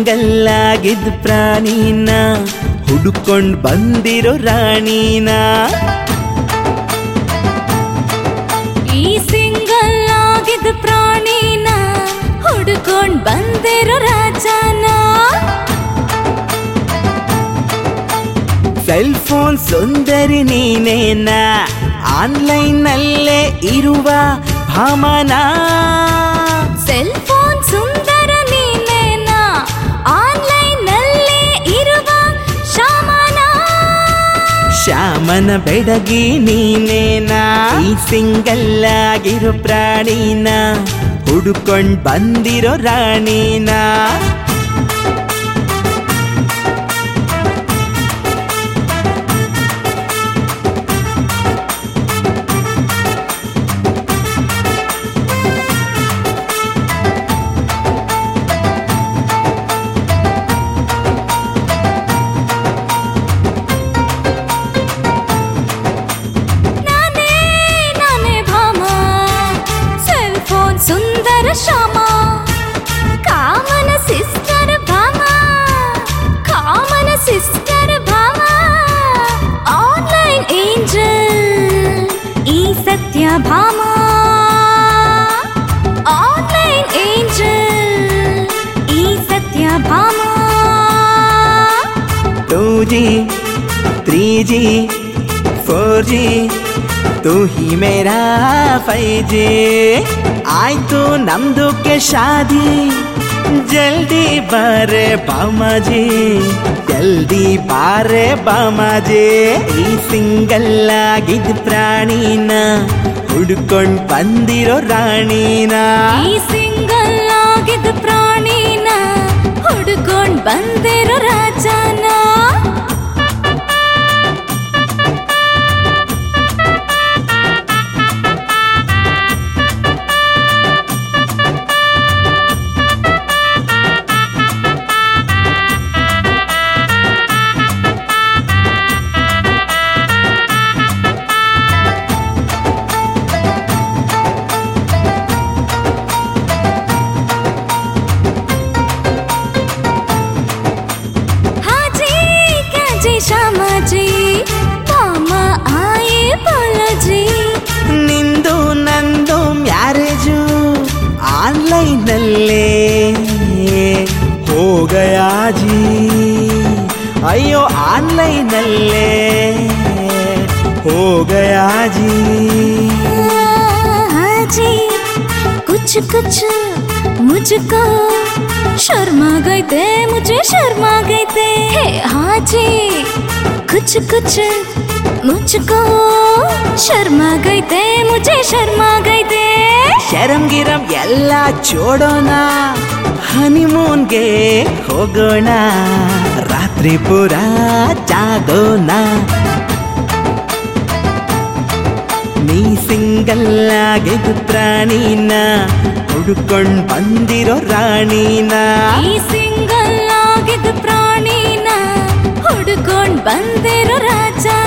single ಆಗಿದ್ದ ಪ್ರಾಣಿನ ಹುಡುಕೊಂಡ್ ಬಂದಿರೋ ರಾಣಿನ ಈ ಸಿಂಗಲ್ ಆಗಿದ್ದ ಪ್ರಾಣಿನ ಹುಡುಕೊಂಡ್ ಬಂದಿರೋ ರಾಜನ ಸೆಲ್ ಫೋನ್ ಸುಂದರಿ ನೀನೇನ ಆನ್ಲೈನ್ ನಲ್ಲೇ ಇರುವ ಭಾಮನ ಸೆಲ್ ಫೋನ್ ಸುಂದರ ನೀನೇನ ಆನ್ಲೈನ್ ನಲ್ಲೇ ಇರುವ ಶಾಮನ ಶ್ಯಾಮನ ಬೆಡಗಿ ನೀನೇನ ಈ ಸಿಂಗಲ್ ಆಗಿರೋ ಪ್ರಾಣಿನ ಹುಡುಕೊಂಡ್ ಬಂದಿರೋ ರಾಣಿನ ನಾನೇ ನಾನೇ ಭಾಮ ಸೆಲ್ ಫೋನ್ ಸುಂದರ ಶ್ಯಾಮ ಕಾಮನ ಸಿಸ್ಟರ್ ಭಾಮ ಕಾಮನ ಸಿಸ್ಟರ್ ಭಾಮ ಆನ್ಲೈನ್ ಏಂಜಲ್ ಈ ಸತ್ಯ ಭಾಮ ಆನ್ಲೈನ್ ಏಂಜಲ್ ಈ Satya Bhama two G three G four G तू ही मेरा फाइव जी ಆಯ್ತು ನಮ್ದುಕ್ಕೆ ಶಾದಿ ಜಲ್ದಿ ಬಾರೆ ಬಾಮಾಜಿ ಜಲ್ದಿ ಬಾರೆ ಬಾಮಾಜಿ ಈ ಸಿಂಗಲ್ ಆಗಿದ್ದ ಪ್ರಾಣಿನ ಹುಡ್ಕೊಂಡ್ ಬಂದಿರೋ ರಾಣಿನ ಈ ಸಿಂಗಲ್ ಆಗಿದ್ದ ಪ್ರಾಣಿನ ಹುಡುಕೊಂಡ್ ಬಂದಿರೋ ರಾಜನ ಹಾಜಿ ಕಾಜಿ ಶಾಮಾಜಿ ಮಾಮ ಆಯೆ ಬಾಲಾಜಿ ನಿಂದು ನಂದು ಮ್ಯಾರೇಜು ಆನ್ಲೈನಲ್ಲೇ ಹೋಗಯಾಜಿ ಅಯ್ಯೋ ಆನ್ಲೈನಲ್ಲೇ ಹೋಗಯಾಜಿ ಹಾಜಿ कुछ कुछ मुझको शर्मा गए थे मुझे शर्मा गए थे हे हाजी कुछ कुछ मुझको शर्मा गए थे मुझे शर्मा गए थे ಶರಂ ಗಿರಂ ಎಲ್ಲ ಚೋಡೋಣ ಹನಿಮೂನ್ಗೆ ಹೋಗೋಣ ರಾತ್ರಿ ಪುರ ಜಾಗೋಣ ನೀ ಸಿಂಗಲ್ ಆಗಿದ್ದ ಪ್ರಾಣಿನ ಹುಡುಕೊಂಡ್ ಬಂದಿರೋ ರಾಣಿನ ಈ ಸಿಂಗಲ್ ಆಗಿದ್ದ ಪ್ರಾಣಿನ ಹುಡುಕೊಂಡ್ ಬಂದಿರೋ ರಾಜ